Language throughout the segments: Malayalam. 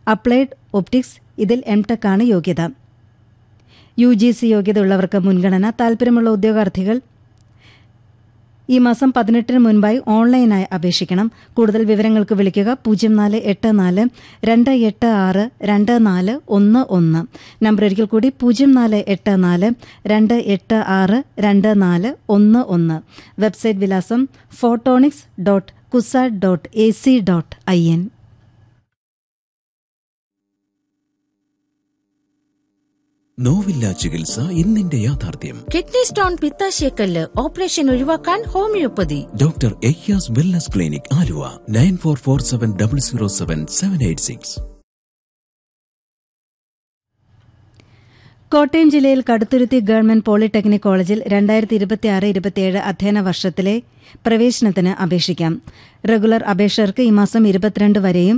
അപ്ലൈഡ് ഒപ്റ്റിക്സ് ഇതിൽ എം ടെക് ആണ് യോഗ്യത യു ജി സി യോഗ്യത ഉള്ളവർക്ക് മുൻഗണന താൽപ്പര്യമുള്ള ഉദ്യോഗാർത്ഥികൾ ഈ മാസം പതിനെട്ടിന് മുൻപായി ഓൺലൈനായി അപേക്ഷിക്കണം കൂടുതൽ വിവരങ്ങൾക്ക് വിളിക്കുക പൂജ്യം നാല് എട്ട് നാല് രണ്ട് എട്ട് ആറ് രണ്ട് നാല് ഒന്ന് ഒന്ന് നമ്പർ ഒരിക്കൽ കൂടി പൂജ്യം നാല് എട്ട് നാല് രണ്ട് എട്ട് ആറ് രണ്ട് നാല് ഒന്ന് ഒന്ന് വെബ്സൈറ്റ് വിലാസം photonics dot CUSAT dot A C dot I N നോവില്ല ചികിത്സ ഇന്നിന്റെ യാഥാർത്ഥ്യം കിഡ്നി സ്റ്റോൺ പിത്താശയക്കല്ല് ഓപ്പറേഷൻ ഒഴിവാക്കാൻ ഹോമിയോപ്പതി ഡോക്ടർ എയ്യാസ് wellness clinic Aluva nine four four seven double zero seven seven eight six Kottayam ജില്ലയിൽ കടുത്തുരുത്തി ഗവൺമെന്റ് പോളിടെക്നിക് കോളേജിൽ രണ്ടായിരത്തി ഇരുപത്തിയാറ് ഇരുപത്തിയേഴ് അധ്യയന വർഷത്തിലെ പ്രവേശനത്തിന് അപേക്ഷിക്കാം റെഗുലർ അപേക്ഷകർക്ക് ഈ മാസം ഇരുപത്തിരണ്ട് വരെയും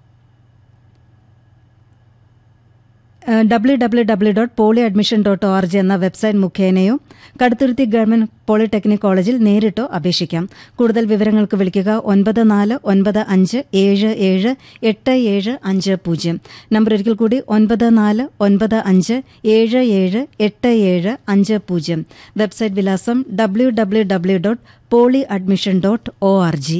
W W W dot poly admission dot O R G എന്ന വെബ്സൈറ്റ് മുഖേനയോ കടുത്തുരുത്തി ഗവൺമെന്റ് പോളിടെക്നിക് കോളേജിൽ നേരിട്ടോ അപേക്ഷിക്കാം കൂടുതൽ വിവരങ്ങൾക്ക് വിളിക്കുക ഒൻപത് നാല് ഒൻപത് അഞ്ച് ഏഴ് ഏഴ് എട്ട് ഏഴ് അഞ്ച് പൂജ്യം നമ്പർ ഒരിക്കൽ കൂടി ഒൻപത് നാല് ഒൻപത് അഞ്ച് ഏഴ് ഏഴ് എട്ട് ഏഴ് അഞ്ച് പൂജ്യം വെബ്സൈറ്റ് വിലാസം W W W dot poly admission dot O R G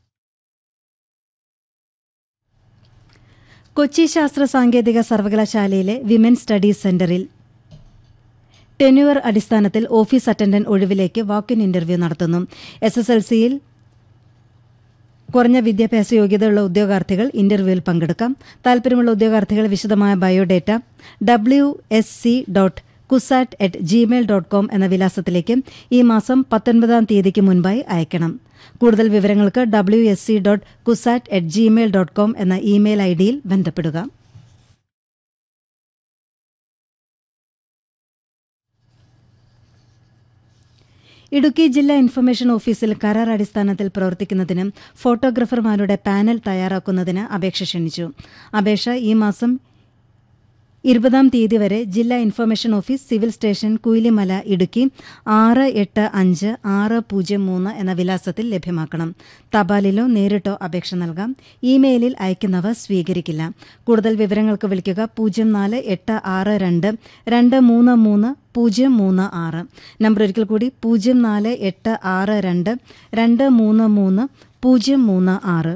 Kochi ശാസ്ത്ര സാങ്കേതിക സർവകലാശാലയിലെ വിമൻ സ്റ്റഡീസ് സെന്ററിൽ ടെന്യുവർ അടിസ്ഥാനത്തിൽ ഓഫീസ് അറ്റൻഡന്റ് ഒഴിവിലേക്ക് വാക്കിൻ ഇന്റർവ്യൂ നടത്തുന്നു എസ് എസ് എൽ സിയിൽ കുറഞ്ഞ വിദ്യാഭ്യാസ യോഗ്യതയുള്ള ഉദ്യോഗാർത്ഥികൾ ഇന്റർവ്യൂവിൽ പങ്കെടുക്കാം താൽപ്പര്യമുള്ള ഉദ്യോഗാർത്ഥികൾ വിശദമായ biodata W S C dot CUSAT at Gmail dot com എന്ന വിലാസത്തിലേക്ക് ഈ മാസം പത്തൊൻപതാം തീയതിക്ക് മുൻപായി അയക്കണം കൂടുതൽ വിവരങ്ങൾക്ക് W S C dot CUSAT at Gmail dot com എന്ന ഇമെയിൽ ഐ ഡിയിൽ ബന്ധപ്പെടുക ഇടുക്കി ജില്ലാ ഇൻഫർമേഷൻ ഓഫീസിൽ കരാർ അടിസ്ഥാനത്തിൽ പ്രവർത്തിക്കുന്നതിന് ഫോട്ടോഗ്രാഫർമാരുടെ പാനൽ തയ്യാറാക്കുന്നതിന് അപേക്ഷ ക്ഷണിച്ചു അപേക്ഷ ഈ മാസം ഇരുപതാം തീയതി വരെ ജില്ലാ information office civil station Kuyilimala Idukki ആറ് എട്ട് അഞ്ച് ആറ് പൂജ്യം മൂന്ന് എന്ന വിലാസത്തിൽ ലഭ്യമാക്കണം തപാലിലോ നേരിട്ടോ അപേക്ഷ നൽകാം ഇമെയിലിൽ അയക്കുന്നവ സ്വീകരിക്കില്ല കൂടുതൽ വിവരങ്ങൾക്ക് വിളിക്കുക പൂജ്യം നാല് എട്ട് ആറ് രണ്ട് രണ്ട് മൂന്ന് മൂന്ന് പൂജ്യം മൂന്ന് ആറ് നമ്പർ ഒരിക്കൽ കൂടി പൂജ്യം നാല് എട്ട് ആറ് രണ്ട് രണ്ട് മൂന്ന് മൂന്ന് പൂജ്യം മൂന്ന് ആറ്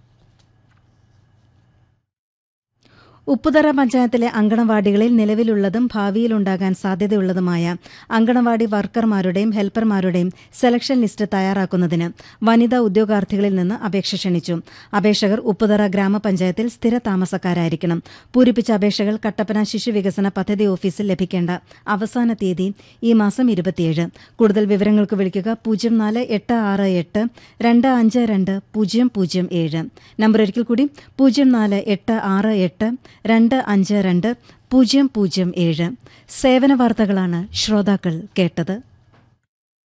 ഉപ്പുതറ പഞ്ചായത്തിലെ അങ്കണവാടികളിൽ നിലവിലുള്ളതും ഭാവിയിലുണ്ടാകാൻ സാധ്യതയുള്ളതുമായ അങ്കണവാടി വർക്കർമാരുടെയും ഹെൽപ്പർമാരുടെയും സെലക്ഷൻ ലിസ്റ്റ് തയ്യാറാക്കുന്നതിന് വനിതാ ഉദ്യോഗാർത്ഥികളിൽ നിന്ന് അപേക്ഷ ക്ഷണിച്ചു അപേക്ഷകർ ഉപ്പുതറ ഗ്രാമപഞ്ചായത്തിൽ സ്ഥിര താമസക്കാരായിരിക്കണം പൂരിപ്പിച്ച അപേക്ഷകൾ കട്ടപ്പന ശിശുവികസന പദ്ധതി ഓഫീസിൽ ലഭിക്കേണ്ട അവസാന തീയതി ഈ മാസം ഇരുപത്തിയേഴ് കൂടുതൽ വിവരങ്ങൾക്ക് വിളിക്കുക പൂജ്യം നാല് എട്ട് ആറ് എട്ട് രണ്ട് അഞ്ച് രണ്ട് പൂജ്യം പൂജ്യം ഏഴ് നമ്പർ ഒരിക്കൽ കൂടി പൂജ്യം നാല് എട്ട് ആറ് എട്ട് രണ്ട് അഞ്ച് രണ്ട് പൂജ്യം പൂജ്യം ഏഴ് സേവന വാർത്തകളാണ് ശ്രോതാക്കൾ കേട്ടത്